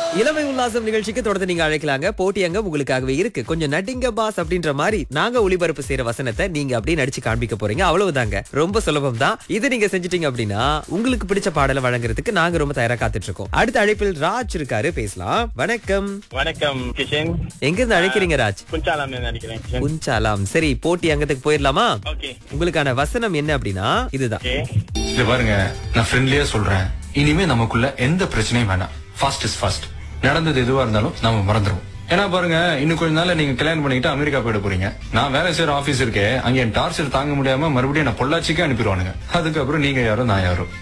இளமை உல்லாசம் நிகழ்ச்சிக்கு தொடர்ந்து நீங்க அழைக்கலாங்க போட்டி அங்க உங்களுக்காகவே இருக்கு கொஞ்சம் நடிங்க பாஸ் அப்படின்ற மாதிரி நாங்க ஒளிபரப்பு செய்யற வசனத்தை நீங்க அப்படியே நடிச்சு காண்பிக்க போறீங்க அவ்வளவுதாங்க ரொம்ப சுலபம் தான் இது நீங்க செஞ்சிட்டீங்க அப்படின்னா உங்களுக்கு பிடிச்ச பாடலை வழங்குறதுக்கு நாங்க ரொம்ப தயாரா காத்துட்டு இருக்கோம் அடுத்த அழைப்பில் ராஜ் இருக்காரு பேசலாம் வணக்கம் வணக்கம் கிஷன் எங்க இருந்து அழைக்கிறீங்க ராஜ் குஞ்சாலாம் நினைக்கிறேன் கிஷன் உஞ்சாலாம் சரி போட்டி அங்கத்துக்கு போயிடலாமா ஓகே உங்களுக்கான வசனம் என்ன அப்படின்னா இதுதான் ஓகே இது பாருங்க நான் ஃப்ரெண்ட்லியா சொல்றேன் இனிமே நமக்குள்ள எந்த பிரச்சனையும் வேணாம் ஃபாஸ்ட் இஸ் ஃபாஸ்ட் நடந்தது எதுவா இருந்தாலும் நாம மறந்துருவோம் ஏன்னா பாருங்க இன்னும் கொஞ்ச நாள்ல நீங்க கல்யாணம் பண்ணிக்கிட்டு அமெரிக்கா போயிட போறீங்க நான் வேலை செய்யற ஆபீஸ் இருக்கே அங்க என் டார்ச்சர் தாங்க முடியாம மறுபடியும் நான் பொள்ளாச்சிக்கே அனுப்பிடுவானுங்க அதுக்கப்புறம் நீங்க யாரோ நான் யாரோ